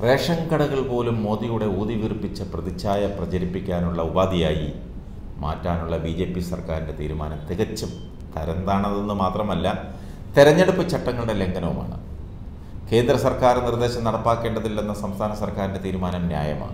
ration കടകൾ പോലും മോദിയുടെ ഊതി വീർപ്പിച്ച പ്രതിച്ഛായ പ്രചരിപ്പിക്കാനുള്ള ഉപാധിയായി മാറ്റാനുള്ള ബി ജെ പി സർക്കാരിൻ്റെ തീരുമാനം തികച്ചും തരംതാണതെന്ന് മാത്രമല്ല തെരഞ്ഞെടുപ്പ് ചട്ടങ്ങളുടെ ലംഘനവുമാണ് കേന്ദ്ര സർക്കാർ നിർദ്ദേശം നടപ്പാക്കേണ്ടതില്ലെന്ന സംസ്ഥാന സർക്കാരിൻ്റെ തീരുമാനം ന്യായമാണ്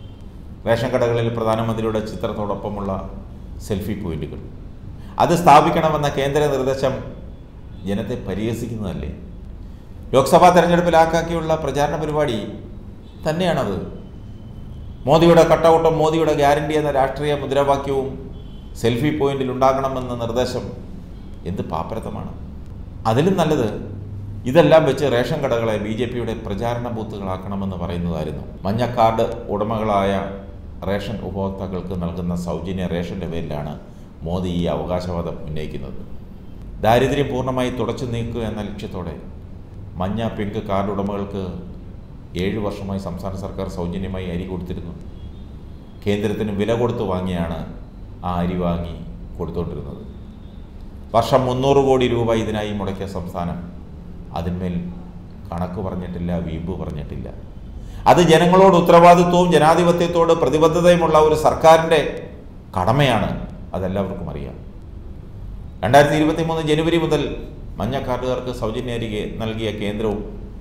റേഷൻ കടകളിൽ പ്രധാനമന്ത്രിയുടെ ചിത്രത്തോടൊപ്പമുള്ള സെൽഫി പോയിന്റുകൾ അത് സ്ഥാപിക്കണമെന്ന കേന്ദ്ര നിർദ്ദേശം ജനത്തെ പരിഹസിക്കുന്നതല്ലേ ലോക്സഭാ തെരഞ്ഞെടുപ്പിലാക്കാക്കിയുള്ള പ്രചാരണ പരിപാടി തന്നെയാണത് മോദിയുടെ കട്ടൗട്ടും മോദിയുടെ ഗ്യാരണ്ടി എന്ന രാഷ്ട്രീയ മുദ്രാവാക്യവും സെൽഫി പോയിന്റിൽ ഉണ്ടാകണമെന്ന നിർദ്ദേശം എന്ത് പാപ്പരത്തമാണ് അതിലും നല്ലത് ഇതെല്ലാം വെച്ച് റേഷൻ കടകളെ ബി ജെ പിയുടെ പ്രചാരണ ബൂത്തുകളാക്കണമെന്ന് പറയുന്നതായിരുന്നു മഞ്ഞ കാർഡ് ഉടമകളായ റേഷൻ ഉപഭോക്താക്കൾക്ക് നൽകുന്ന സൗജന്യ റേഷൻ്റെ പേരിലാണ് മോദി ഈ അവകാശവാദം ഉന്നയിക്കുന്നത് ദാരിദ്ര്യം പൂർണ്ണമായി തുടച്ചു നീക്കുക എന്ന ലക്ഷ്യത്തോടെ മഞ്ഞ പിങ്ക് കാർഡ് ഉടമകൾക്ക് ഏഴ് വർഷമായി സംസ്ഥാന സർക്കാർ സൗജന്യമായി അരി കൊടുത്തിരുന്നു കേന്ദ്രത്തിന് വില കൊടുത്ത് വാങ്ങിയാണ് ആ അരി വാങ്ങി കൊടുത്തുകൊണ്ടിരുന്നത് വർഷം മുന്നൂറ് കോടി രൂപ ഇതിനായി മുടക്കിയ സംസ്ഥാനം അതിന്മേൽ കണക്ക് പറഞ്ഞിട്ടില്ല വീമ്പ് പറഞ്ഞിട്ടില്ല അത് ജനങ്ങളോട് ഉത്തരവാദിത്വവും ജനാധിപത്യത്തോട് പ്രതിബദ്ധതയുമുള്ള ഒരു സർക്കാരിൻ്റെ കടമയാണ് അതെല്ലാവർക്കും അറിയാം രണ്ടായിരത്തി ഇരുപത്തി മൂന്ന് ജനുവരി മുതൽ മഞ്ഞ കാർഡുകാർക്ക് സൗജന്യ അരി നൽകിയ കേന്ദ്രവും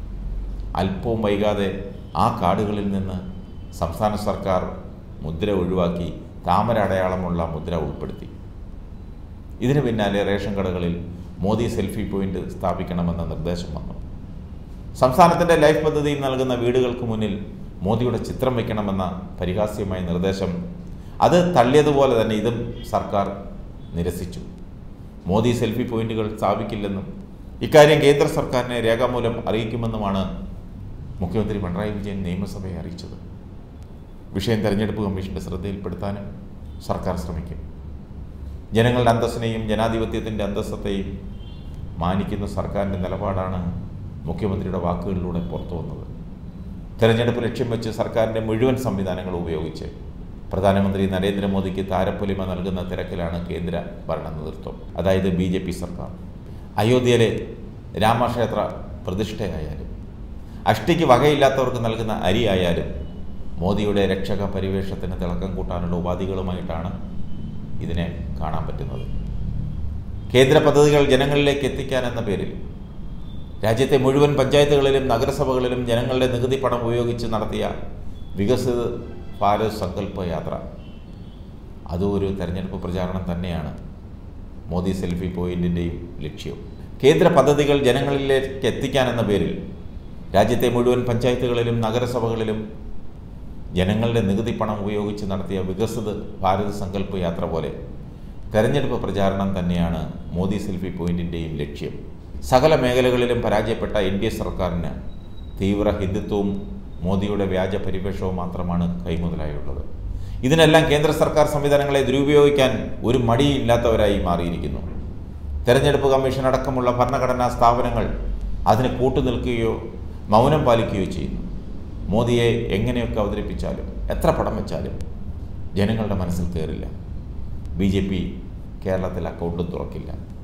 അല്പവും വൈകാതെ ആ കാർഡുകളിൽ നിന്ന് സംസ്ഥാന സർക്കാർ മുദ്ര ഒഴിവാക്കി താമര അടയാളമുള്ള മുദ്ര ഉൾപ്പെടുത്തി ഇതിന് പിന്നാലെ റേഷൻ കടകളിൽ മോദി സെൽഫി പോയിന്റ് സ്ഥാപിക്കണമെന്ന നിർദ്ദേശം വന്നു സംസ്ഥാനത്തിൻ്റെ ലൈഫ് പദ്ധതിയിൽ നൽകുന്ന വീടുകൾക്ക് മുന്നിൽ മോദിയുടെ ചിത്രം വയ്ക്കണമെന്ന പരിഹാസ്യമായ നിർദ്ദേശം അത് തള്ളിയതുപോലെ തന്നെ ഇതും സർക്കാർ നിരസിച്ചു മോദി സെൽഫി പോയിന്റുകൾ സ്ഥാപിക്കില്ലെന്നും ഇക്കാര്യം കേന്ദ്ര സർക്കാരിനെ രേഖാമൂലം അറിയിക്കുമെന്നുമാണ് മുഖ്യമന്ത്രി പിണറായി വിജയൻ നിയമസഭയെ അറിയിച്ചത് വിഷയം തെരഞ്ഞെടുപ്പ് കമ്മീഷന്റെ ശ്രദ്ധയിൽപ്പെടുത്താനും സർക്കാർ ശ്രമിക്കും ജനങ്ങളുടെ അന്തസ്സിനെയും ജനാധിപത്യത്തിൻ്റെ അന്തസ്സത്തെയും മാനിക്കുന്ന സർക്കാരിൻ്റെ നിലപാടാണ് മുഖ്യമന്ത്രിയുടെ വാക്കുകളിലൂടെ പുറത്തു വന്നത് തെരഞ്ഞെടുപ്പ് ലക്ഷ്യം വെച്ച് സർക്കാരിൻ്റെ മുഴുവൻ സംവിധാനങ്ങൾ ഉപയോഗിച്ച് പ്രധാനമന്ത്രി നരേന്ദ്രമോദിക്ക് താരപ്പൊലിമ നൽകുന്ന തിരക്കിലാണ് കേന്ദ്ര ഭരണ നേതൃത്വം അതായത് ബി ജെ പി സർക്കാർ അയോധ്യയിലെ രാമക്ഷേത്ര പ്രതിഷ്ഠയായാലും അഷ്ടിക്ക് വകയില്ലാത്തവർക്ക് നൽകുന്ന അരി ആയാലും മോദിയുടെ രക്ഷക പരിവേഷത്തിന് തിളക്കം കൂട്ടാനുള്ള ഉപാധികളുമായിട്ടാണ് ഇതിനെ കാണാൻ പറ്റുന്നത് കേന്ദ്ര പദ്ധതികൾ ജനങ്ങളിലേക്ക് എത്തിക്കാൻ എന്ന പേരിൽ രാജ്യത്തെ മുഴുവൻ പഞ്ചായത്തുകളിലും നഗരസഭകളിലും ജനങ്ങളുടെ നികുതി പണം ഉപയോഗിച്ച് നടത്തിയ വികസിത ഭാരത് സങ്കല്പ യാത്ര അതും ഒരു തെരഞ്ഞെടുപ്പ് പ്രചാരണം തന്നെയാണ് മോദി സെൽഫി പോയിന്റിൻ്റെയും ലക്ഷ്യം കേന്ദ്ര പദ്ധതികൾ ജനങ്ങളിലേക്ക് എത്തിക്കാൻ എന്ന പേരിൽ രാജ്യത്തെ മുഴുവൻ പഞ്ചായത്തുകളിലും നഗരസഭകളിലും ജനങ്ങളുടെ നികുതി പണം ഉപയോഗിച്ച് നടത്തിയ വികസിത ഭാരത് സങ്കല്പ യാത്ര പോലെ തെരഞ്ഞെടുപ്പ് പ്രചാരണം തന്നെയാണ് മോദി സെൽഫി പോയിന്റിൻ്റെയും ലക്ഷ്യം സകല മേഖലകളിലും പരാജയപ്പെട്ട എൻ ഡി എ സർക്കാരിന് തീവ്ര ഹിന്ദുത്വവും മോദിയുടെ വ്യാജ പരിവേഷവും മാത്രമാണ് കൈമുതലായുള്ളത് ഇതിനെല്ലാം കേന്ദ്ര സർക്കാർ സംവിധാനങ്ങളെ ദുരുപയോഗിക്കാൻ ഒരു മടിയില്ലാത്തവരായി മാറിയിരിക്കുന്നു തെരഞ്ഞെടുപ്പ് കമ്മീഷൻ അടക്കമുള്ള ഭരണഘടനാ സ്ഥാപനങ്ങൾ അതിന് കൂട്ടുനിൽക്കുകയോ മൗനം പാലിക്കുകയോ ചെയ്യുന്നു മോദിയെ എങ്ങനെയൊക്കെ അവതരിപ്പിച്ചാലും എത്ര പടം വെച്ചാലും ജനങ്ങളുടെ മനസ്സിൽ കയറില്ല ബി ജെ പി കേരളത്തിൽ അക്കൗണ്ടും തുറക്കില്ല